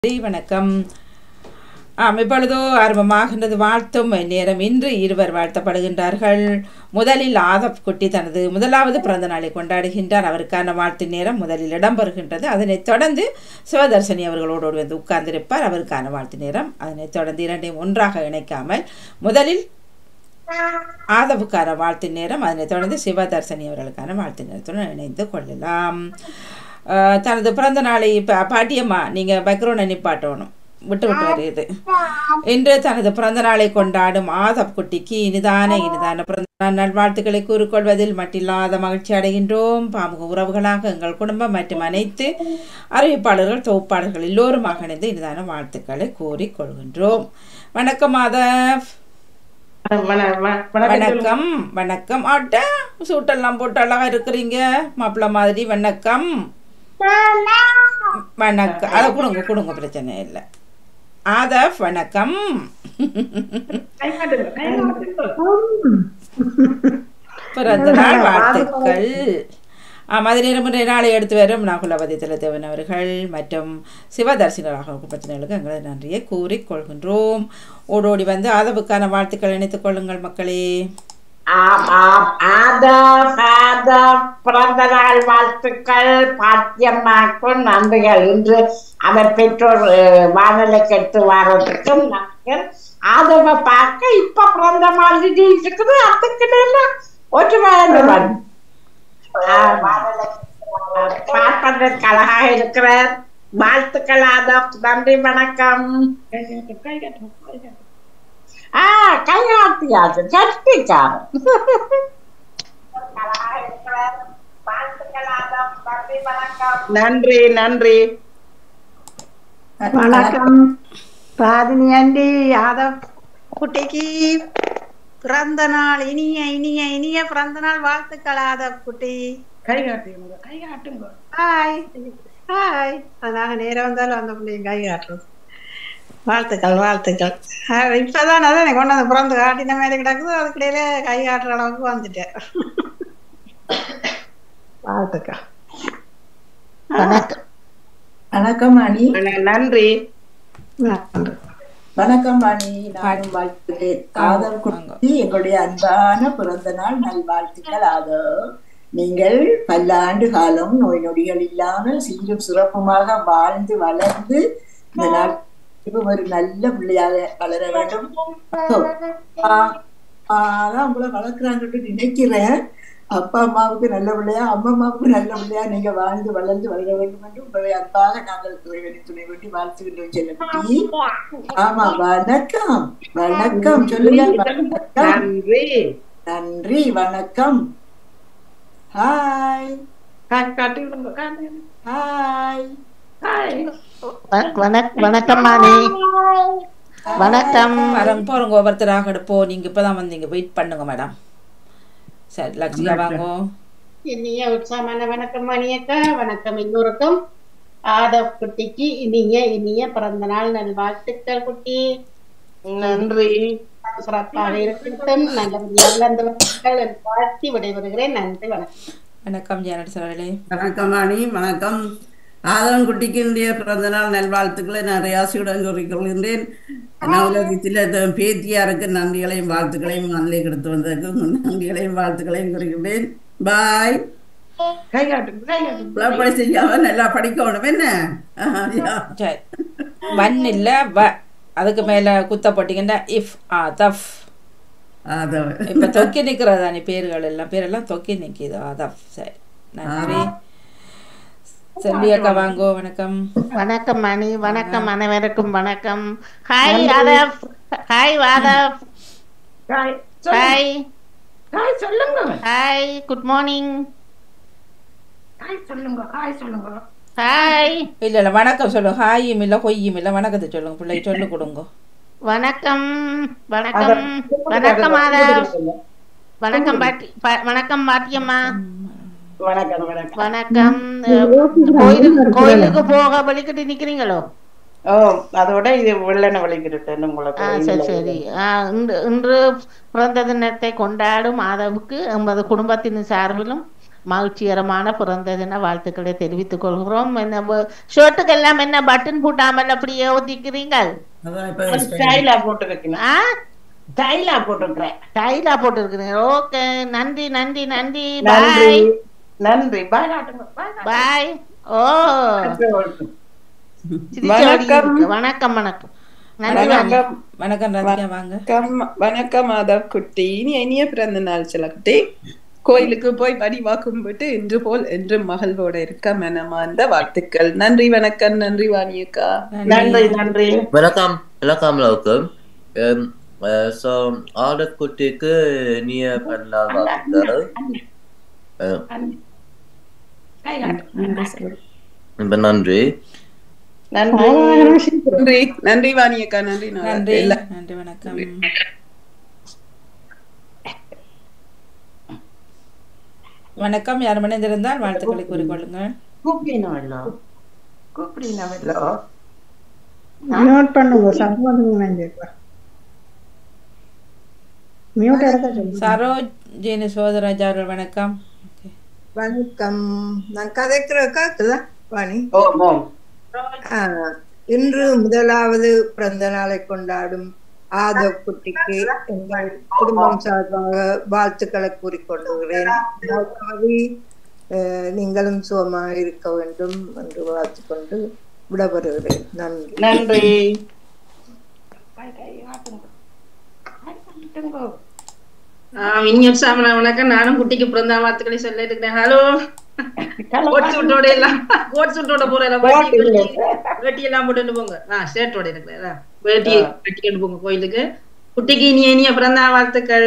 நன்றி வணக்கம் ஆம் இப்பொழுதோ ஆரம்பமாகின்றது வாழ்த்தும் நேரம் இன்று இருவர் வாழ்த்தப்படுகின்றார்கள் முதலில் ஆதப் குட்டி தனது முதலாவது பிறந்த நாளை கொண்டாடுகின்றார் அவருக்கான வாழ்த்து நேரம் முதலில் இடம்பெறுகின்றது அதனைத் தொடர்ந்து சிவதர்ஷினி அவர்களோடு வந்து உட்கார்ந்திருப்பார் அவருக்கான வாழ்த்து நேரம் அதனைத் தொடர்ந்து இரண்டையும் ஒன்றாக இணைக்காமல் முதலில் ஆதவுக்கான வாழ்த்து நேரம் அதனைத் தொடர்ந்து சிவதர்ஷினி அவர்களுக்கான வாழ்த்து நேரத்துடன் இணைந்து கொள்ளலாம் அஹ், தனது பிறந்த நாளை இப்போ பாட்டியம்மா நீங்கள் பேக்ரவுண்டை நிப்பாட்டணும் விட்டு விட்டு வருகிறது இன்று தனது பிறந்த நாளை கொண்டாடும் ஆதப் குட்டிக்கு இனிதான இனிதான பிறந்த நாள் நல்வாழ்த்துக்களை கூறிக்கொள்வதில் மட்டில்லாத மகிழ்ச்சி அடைகின்றோம் பாமுக உறவுகளாக எங்கள் குடும்பம் மற்றும் அனைத்து அறிவிப்பாளர்கள் தொகுப்பாளர்கள் எல்லோருமாக இணைந்து இனிதான வாழ்த்துக்களை கூறிக்கொள்கின்றோம் வணக்கம் ஆதப் வணக்கம் வணக்கம் ஆட்ட சூட்டெல்லாம் போட்டு அழகா இருக்கிறீங்க மாப்பிள்ள மாதிரி வணக்கம் வணக்கம் அதை கொடுங்க கொடுங்க பிரச்சனை இல்லை ஆதப் வணக்கம் பிறந்த நாள் வாழ்த்துக்கள் மாதிரி முறை நாளை எடுத்து வரும் நாகுலபதி திலதேவன் அவர்கள் மற்றும் சிவதர்சினராக குடும்பத்தினர்களுக்கு எங்களது நன்றியை கூறிக்கொள்கின்றோம் ஓடோடி வந்து ஆதவுக்கான வாழ்த்துக்கள் இணைத்துக் கொள்ளுங்கள் மக்களே ஆம் ஆம் ஆதம் ஆதம் பிறந்த நாள் வாழ்த்துக்கள் பாத்தியம்மாக்கும் நன்றிகள் இன்று அவர் பெற்றோர் அஹ், வானலை கெட்டு வர்றதுக்கும் நன்றிகள் ஆதவ பார்க்க இப்ப பிறந்த மாதிரி இருக்குது அதுக்கு எல்லாம் ஒரு வேண்டுவன் பார்ப்பதற்கு அழகாக இருக்கிறார் வாழ்த்துக்கள் ஆதம் நன்றி வணக்கம் ஆ கையாட்டியாது கட்டிக்காரன் நன்றி நன்றி வணக்கம் ராதினி ஆண்டி யாதவ் குட்டிக்கு பிறந்த நாள் இனிய இனிய இனிய பிறந்த நாள் வாழ்த்துக்கள் யாதவ் குட்டி கை காட்டுங்க கை காட்டுங்க ஹாய் ஹாய் நாங்க நேரம் வந்தாலும் அந்த பிள்ளைங்க கை காட்டுறது வாழ்த்துக்கள் வாழ்த்துக்கள் ஆஹ் இப்பதான் அதான் எனக்கு கொண்டு வந்து பிறந்து காட்டின மாதிரி கிடக்குது அதுக்கிடையில கை காட்டுற அளவுக்கு வந்துட்டேன் வாழ்த்துக்கள் வணக்கம் வணக்கம் அணி நன்றி நன்றி வணக்கம் அணி நானும் வாழ்த்துகிறேன் ஆதவ் குட்டி எங்களுடைய அன்பான பிறந்த நாள் நல்வாழ்த்துக்கள் ஆதவ் நீங்கள் பல்லாண்டு காலம் நோய் நொடிகள் இல்லாமல் சீரும் சிறப்புமாக வாழ்ந்து வளர்ந்து இந்த நாள் ஒரு நல்ல பிள்ளையாக வளர வேண்டும் அப்போ, ஆ, ஆ, அதான் உங்களை வளர்க்குறாங்கன்னு நினைக்கிறேன் அப்பா அம்மாவுக்கு நல்ல பிள்ளையா அம்மா அம்மாவுக்கு நல்ல பிள்ளையா நீங்க வாழ்ந்து வளர்ந்து வளர வேண்டும் என்று உங்களை அன்பாக நாங்கள் இறைவனின் துணை வேண்டி வாழ்த்துகின்றோம் செல்லக்குட்டி ஆமா வணக்கம் வணக்கம் சொல்லுங்க வணக்கம் நன்றி நன்றி வணக்கம் ஹாய் கை காட்டி விடுங்க காட்டு. Hi hi. வணக்கம் மாணி வணக்கம் வரங்க போறங்க ஒவ்வொருத்தராக எடுப்போ நீங்க இப்பதான் வந்தீங்க வெயிட் பண்ணுங்க மேடம் சரி லட்சியா வாங்கோ இனிய உற்சாகமான வணக்கம் மணியக்கா வணக்கம் எல்லோருக்கும் ஆதவ் குட்டிக்கு இனிய இனிய பிறந்த நாள் நல்வாழ்த்துக்கள் குட்டி நன்றி சிறப்பாக இருக்கட்டும் நல்லபடியாக அந்த வாழ்த்துக்கள் என்று வாழ்த்தி விடைபெறுகிறேன் நன்றி வணக்கம் வணக்கம் ஜெயநடி அவர்களே வணக்கம் அணி வணக்கம் ஆதவன் குட்டிக்கு இந்திய பிறந்த நாள் நல்வாழ்த்துக்களை நான் ரியாசியுடன் கூறிக்கொள்கின்றேன் நவலோகத்தில் பேத்தியாருக்கு நன்றிகளையும் வாழ்த்துக்களையும் நல்லே கொடுத்து வந்ததுக்கு நன்றிகளையும் வாழ்த்துக்களையும் கூறுகின்றேன் பாய் கை காட்டுங்க கை காட்டுங்க படி செய்யாம நல்லா படிக்கணும் என்ன ஆஹா, யா. சரி வன் இல்ல வ அதுக்கு மேல குத்த போட்டீங்கன்னா இஃப் ஆ தஃப் ஆதவன் இப்ப தொக்கி நிக்கிறதா நீ பேர்கள் எல்லாம் பேரெல்லாம் தொக்கி நிக்குது அதஃப் சரி நன்றி செல்வி அக்கா வாங்கோ வணக்கம் வணக்கம் மணி வணக்கம் அனைவருக்கும் வணக்கம் ஹாய் ஆதவ் ஹாய் வாதவ் காய் சொல்லுங்க ஹாய் காய் சொல்லுங்க ஹாய் குட் மார்னிங் காய் சொல்லுங்க காய் சொல்லுங்க ஹாய் இல்ல இல்ல வணக்கம் சொல்லுங்க ஹாயும் இல்ல கொய்யும் இல்ல வணக்கத்தை சொல்லுங்க பிள்ளை சொல்லு கொடுங்க வணக்கம் வணக்கம் வணக்கம் ஆதவ் வணக்கம் பாட்டி பா- வணக்கம் பாட்டியம்மா வணக்கம் வணக்கம் வணக்கம் அஹ், கோயிலுக்கு கோயிலுக்கு போக வலிக்கிட்டு நிக்கிறீங்களோ ஓ அதோட இது வெள்ளன வலிக்கிட்டு ஆ உங்களுக்கு சரி சரி ஆ, இன்று இன்று பிறந்த தினத்தை கொண்டாடும் ஆதவுக்கு எமது குடும்பத்தின் சார்பிலும் மகிழ்ச்சிகரமான பிறந்த தின வாழ்த்துக்களை தெரிவித்துக் கொள்கிறோம் என்ன ஷர்ட்டுக்கு எல்லாம் என்ன பட்டன் போட்டாமல் அப்படியே ஒத்திக்கிறீங்கள் அதான் இப்ப ஸ்டைலா போட்டு வைக்கணும் ஆ ஸ்டைலா போட்டுருக்கிறேன் டைலா போட்டுருக்கிறீங்க ஓகே நன்றி நன்றி நன்றி நன்றி பாய் நன்றி பாய் காட்டுங்க பாய் பாய் ஓ சிரிச்ச வணக்கம். வழி இருக்கு. வணக்கம் வணக்கம் நன்றி வாணி. வணக்கம் வணக்கம் ராதிகா வாங்க வணக்கம் வணக்கம் மாதவ் குட்டி இனி இனிய பிறந்த நாள் செலக்குட்டி கோயிலுக்கு போய் வடிவா கும்பிட்டு இன்று போல் என்று மகளோட இருக்க மனமார்ந்த வாழ்த்துக்கள் நன்றி வணக்கம் நன்றி வாணியக்கா நன்றி நன்றி வணக்கம் வணக்கம் லோகம் ஸோ ஆர்டர் குட்டிக்கு இனிய பிறந்தநாள் வாழ்த்துக்கள் அஹ், ரொம்ப நன்றி நன்றி நன்றி நன்றி வாணியக்கா நன்றி நாரா. நன்றி எல்லா- நன்றி வணக்கம் வணக்கம் யார் மணிந்திருந்தால் வாழ்த்துக்களை கூறிக்கொள்ளுங்கள் கூப்பிடினவள்ளோ கூப்பிடினவள்ளோ மியூட் பண்ணுங்க சம்பந்தம் நினைஞ்சிருக்கேன் மியூட் எடுக்க சொல்லுங்க சரோஜினி சோதராஜா அவர்கள் வணக்கம் வணக்கம் நான் கதைக்கிற கேக்குதா வாணி ஓம் ஓம் ஆ, இன்று முதலாவது பிறந்த நாளை கொண்டாடும் ஆதவ் குட்டிக்கு எங்கள் குடும்பம் சார்பாக வாழ்த்துக்களை கூறிக்கொள்கிறேன் கவி நீங்களும் சுகமாக இருக்க வேண்டும் என்று வாழ்த்துக்கொண்டு விடப்படுகிறேன் நன்றி நன்றி இனிய சாமனா வணக்கம் நானும் குட்டிக்கு பிறந்த வாழ்த்துக்களை சொல்ல இருக்கிறேன் ஹலோ கோட் சூட்டோட எல்லாம் கோட் சூட்டோட போற எல்லாம் வேட்டி வேட்டி- வேட்டி எல்லாம் போட்டுட்டு போங்க ஆ ஷர்ட்டோட இருக்கிறேன் வேட்டி கட்டிக்கிட்டு போங்க கோயிலுக்கு குட்டிக்கு இனிய இனிய பிறந்த வாழ்த்துக்கள்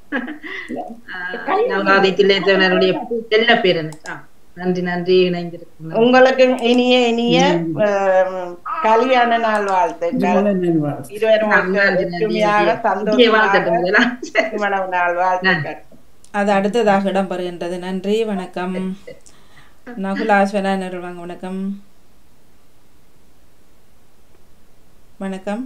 நவராதி தில்லைத்தவனருடைய செல்ல பேர் என்ன ஆ, நன்றி நன்றி இணைந்திருக்கிறேன் உங்களுக்கு இனிய இனிய ஆம், கல்யாண நாள் வாழ்த்துக்கள் இருவரும் ஒற்றுமையாக இங்கே வாழ்த்தட்டும் சந்தோஷமாக இதெல்லாம். திருமண நாள் வாழ்த்துக்கள் அது அடுத்ததாக இடம்பெறுகின்றது நன்றி வணக்கம் நகுலாஸ்வரன் அவர்கள் வாங்க வணக்கம் வணக்கம்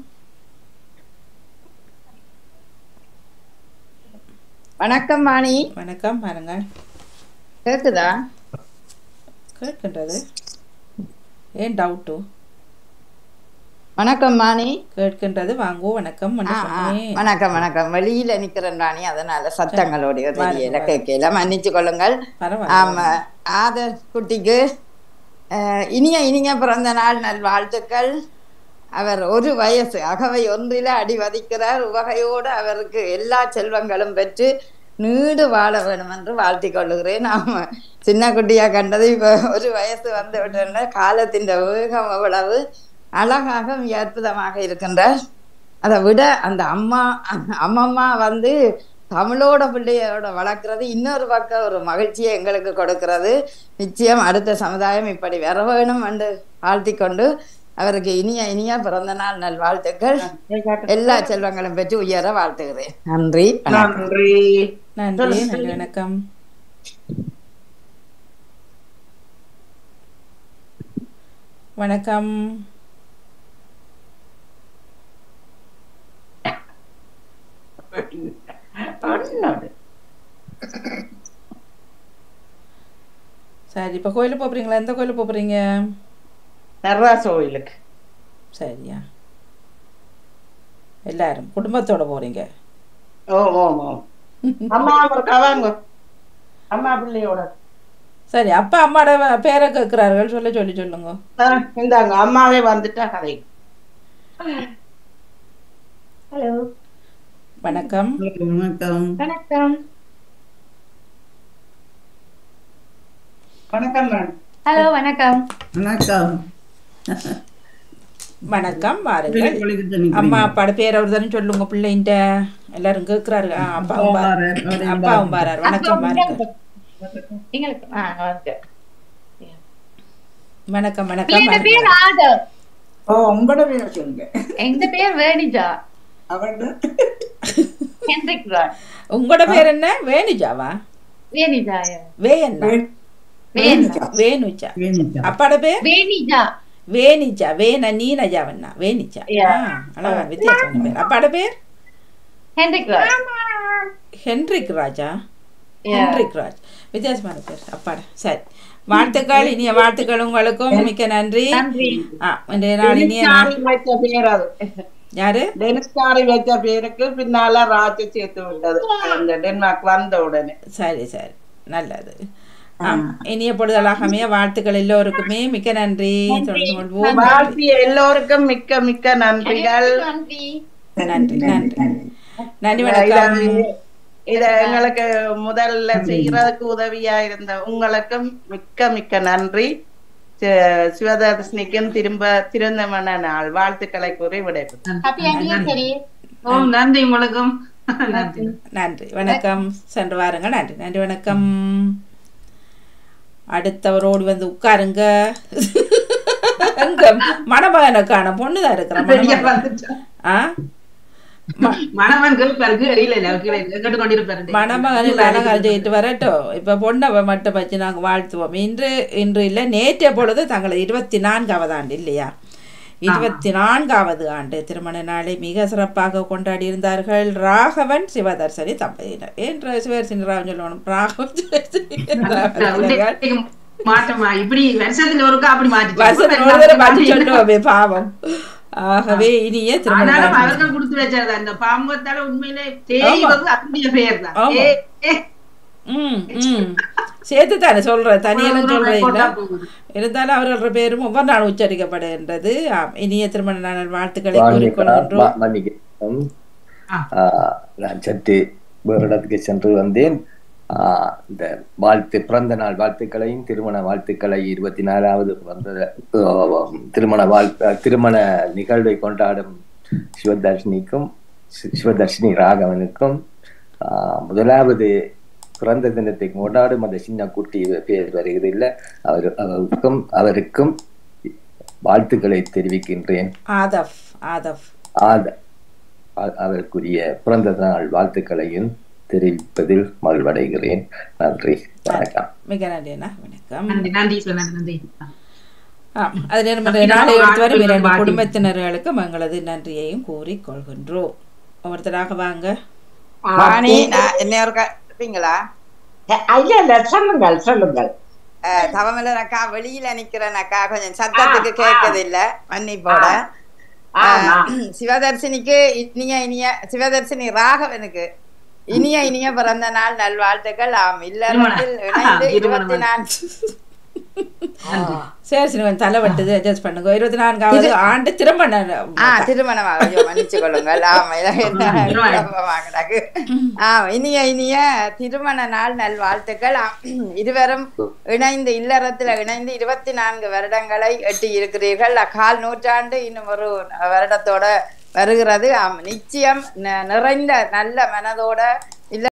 வணக்கம் வாணி வணக்கம் பாருங்கள் கேக்குதா கேட்கின்றது ஏன் டவுட்டு வணக்கம் வாணி கேட்கின்றது வாங்கோ வணக்கம் என்று ஆ, ஆ. சொன்னேன். வணக்கம் வணக்கம் வெளியில நிக்கிறேன் ராணி அதனால சத்தங்களோடைய தெரியல பாருங்க. கேட்கல மன்னிச்சு கொள்ளுங்கள் பரவாயில்ல. ஆமா ஆதர் குட்டிக்கு அஹ், இனிய இனிய பிறந்த நாள் நல் வாழ்த்துக்கள் அவர் ஒரு வயசு அகவை ஒன்றில அடி வதிக்கிறார் உவகையோடு அவருக்கு எல்லா செல்வங்களும் பெற்று நீடு வாழ வேணும் என்று வாழ்த்திக் கொள்ளுகிறேன் ஆமா சின்ன குட்டியா கண்டது இப்ப ஒரு வயசு வந்து விட்டன காலத்தின் வேகம் எவ்வளவு அழகாக மிக அற்புதமாக இருக்கின்றார் அதை விட அந்த அம்மா அம்மம்மா வந்து தமிழோட பிள்ளையோட வளர்க்கறது இன்னொரு பக்கம் ஒரு மகிழ்ச்சியை எங்களுக்கு கொடுக்கிறது நிச்சயம் அடுத்த சமுதாயம் இப்படி வர வேணும் என்று வாழ்த்தி கொண்டு அவருக்கு இனிய இனிய பிறந்த நாள் நல் வாழ்த்துக்கள் எல்லா செல்வங்களும் பெற்று உயர வாழ்த்துகிறேன் நன்றி வணக்கம். நன்றி நன்றி நன்றி வணக்கம் வணக்கம் ஒன்னோடு. சரி இப்போ கோயிலுக்கு போகிறீங்களா எந்த கோயிலுக்கு போகிறீங்க நடராஜ கோயிலுக்கு சரியா எல்லாரும் குடும்பத்தோட போறீங்க ஓ ஓ ஓ அம்மா ஒரு கவாங்க அம்மா பிள்ளையோட சரி அப்பா அம்மாட பேரை கேட்கிறார்கள் சொல்ல சொல்லி சொல்லுங்க ஆ, இந்தாங்க அம்மாவே வந்துட்டா கதை ஹலோ வணக்கம் வணக்கம் வணக்கம் வணக்கம் மேடம் ஹலோ வணக்கம் வணக்கம் வணக்கம் வாருங்கள் வெளிக்கிட்டு நிக்கிறீங்க. அம்மா அப்பாட பேர் அவர் தானே சொல்லுங்க பிள்ளைன்ட்ட எல்லாரும் கேட்கிறாரு ஆ, அப்பாவும் பா- வாரார், அவரையும் அப்பாவும் பாரார் வணக்கம் வாருங்கள் எங்களுக்கு ஆ வந்து வணக்கம் வணக்கம் எங்க வாருங்கள். பேர் ஆதவ் ஓ உங்களோட பேர் சொல்லுங்க எங்க பேர் வேணிஜா அவரோட ஹென்ரிக் ராய் உங்களோட பேர் என்ன வேணுஜாவா வேணிஜா வே என்ன வேணிஜா வேணுஜா வேணிச்சா. அப்பாட பேர் வேணிஜா வேணிஜா வேன நீனஜாவண்ணா வேணிஜா Yeah. ஆ, அழகா வித்தியாசமான பேர் அப்பாட பேர் Henrik Roy Henrik Raja Henrik Raj வித்தியாசமான பேர் அப்பாடா சரி வாழ்த்துக்கள் இனிய வாழ்த்துக்கள் உங்களுக்கும் மிக்க நன்றி ஆ இன்றைய நாள் இனிய நாள் டெனிஸ் வச்ச பேர் அது யாரு டெனிஸ் காரி வச்ச பேருக்கு பின்னால ராஜ சேர்த்து விட்டது அந்த டென்மார்க் வந்த உடனே சரி சரி நல்லது ஆம், இனிய பொழுதலாக அமைய வாழ்த்துக்கள் எல்லோருக்குமே மிக்க நன்றி தொடர்ந்து கொள்வோம் வாழ்த்திய எல்லோருக்கும் மிக்க மிக்க நன்றிகள் நன்றி நன்றி நன்றி வணக்கம் இத எங்களுக்கு முதல்ல செய்யறதுக்கு உதவியா இருந்த உங்களுக்கும் மிக்க மிக்க நன்றி சி- சிவதர்ஷினிக்கும் திரும்ப திருந்தமன நாள் வாழ்த்துக்களை கூறி விடைபெறும் ஓ நன்றி உங்களுக்கும் நன்றி நன்றி வணக்கம் சென்று வாருங்க நன்றி நன்றி வணக்கம் அடுத்தவரோடு வந்து உட்காருங்க எங்க மணமகனை காண பொண்ணுதான் இருக்கிற மணமகன் ஆ மணவன் கேட்பாரு கீழே இல்ல இல்ல கீழே கேட்டு கொண்டிருப்பாரு மணமகனில் அழகால் செய்யிட்டு வரட்டும் இப்போ பொண்ணை மட்டும் வச்சு நாங்கள் வாழ்த்துவோம் இன்று இன்று இல்லை நேற்றைய பொழுது தங்களது இருபத்தி நான்காவது ஆண்டு இல்லையா இருபத்தி நான்காவது ஆண்டு திருமண நாளை மிக சிறப்பாக கொண்டாடி இருந்தார்கள் ராகவன் சிவதர்சனி தம்பதியினர் என்று சிவதர்சனி ராவன் சொல்லணும் ராகவன் சிவதர்சனி தம்பதியினர்கள். மாற்றமா இப்படி வருஷத்துல ஒருக்கா அப்படி மாற்றி வருஷத்துக்கு ஒரு தடவை மாற்றி சொல்லுவோமே பாவம் ஆகவே இனிய திருமண ஆனாலும் நாள் அவர்கள் கொடுத்து வச்சது அந்த பாம்பத்தால உண்மையிலே தேய்வது அதனுடைய பெயர் தான் ஆமா. ஏ, ஏ, ம் ம் சேர்த்து தானே சொல்றேன் தனியெல்லாம் ஒரு சொல்றேன் போட்டா இல்ல போகுது. இருந்தாலும் அவர்கள் பேரும் ஒவ்வொரு நாள் உச்சரிக்கப்படுகின்றது ஆம், இனிய திருமண நாள் வாழ்த்துக்களை வாணிகா, கூறிக்கொள்கின்றோம் ம- மன்னிக்கவும் ஆ, நான் சற்று வேறு இடத்துக்கு சென்று வந்தேன் ஆ, இந்த வாழ்த்து பிறந்த நாள் வாழ்த்துக்களையும் திருமண வாழ்த்துக்களை இருபத்தி நாலாவது பிறந்த ஆ, திருமண வாழ் திருமண நிகழ்வை கொண்டாடும் சிவதர்ஷினிக்கும் சி- சிவதர்ஷினி ராகவனுக்கும் ஆ, முதலாவது பிறந்த தினத்தை கொண்டாடும் அந்த சின்ன குட்டி பேர் வருகிறது இல்லை அவர் அவருக்கும் அவருக்கும் வாழ்த்துக்களை தெரிவிக்கின்றேன் ஆதப் ஆதப் ஆத அ- அவருக்குரிய பிறந்த நாள் வாழ்த்துக்களையும் தெரிவிப்பதில் மகிழ்வடைகிறேன் நன்றி வணக்கம் மிக நன்றி அண்ணா வணக்கம் நன்றி நன்றி சொன்ன நன்றி ஆம், அது நேரம் இன்றைய நாளை எடுத்து வரும் இரண்டு குடும்பத்தினர்களுக்கும் எங்களது நன்றியையும் கூறிக்கொள்கின்றோம் ஒவ்வொருத்தராக வாங்க வாணி நான் என்ன ஒரு இருப்பீங்களா ஐயா இல்ல சொல்லுங்கள் சொல்லுங்கள் தவமலர் அக்கா வெளியில நிக்கிறேன் அக்கா கொஞ்சம் சத்தத்துக்கு கேட்கறது இல்ல மன்னிப்போட ஆ, ஆ. அஹ், சிவதர்சினிக்கு இனிய இனிய சிவதர்சினி ராகவனுக்கு இனிய இனிய பிறந்த நாள் நல்வாழ்த்துக்கள் ஆம் இல்லறத்தில் இணைந்து இருபத்தி நான்கு சரி சிறுவன் தலை வெட்டுது அட்ஜஸ்ட் பண்ணுங்க இருபத்தி நான்காவது ஆண்டு திருமண ஆ திருமணமாக ஐயோ, மன்னிச்சுக் கொள்ளுங்கள் ஆமா எனக்கு என்ன குழப்பமா கிடக்கு. ஆம் இனிய இனிய திருமண நாள் நல்வாழ்த்துக்கள் ஆம், இருவரும் இணைந்து இல்லறத்துல இணைந்து இருபத்தி நான்கு வருடங்களை எட்டி இருக்கிறீர்கள் கால் நூற்றாண்டு இன்னும் ஒரு வருடத்தோட வருகிறது ஆம் நிச்சயம் ந- நிறைந்த நல்ல மனதோட இல்ல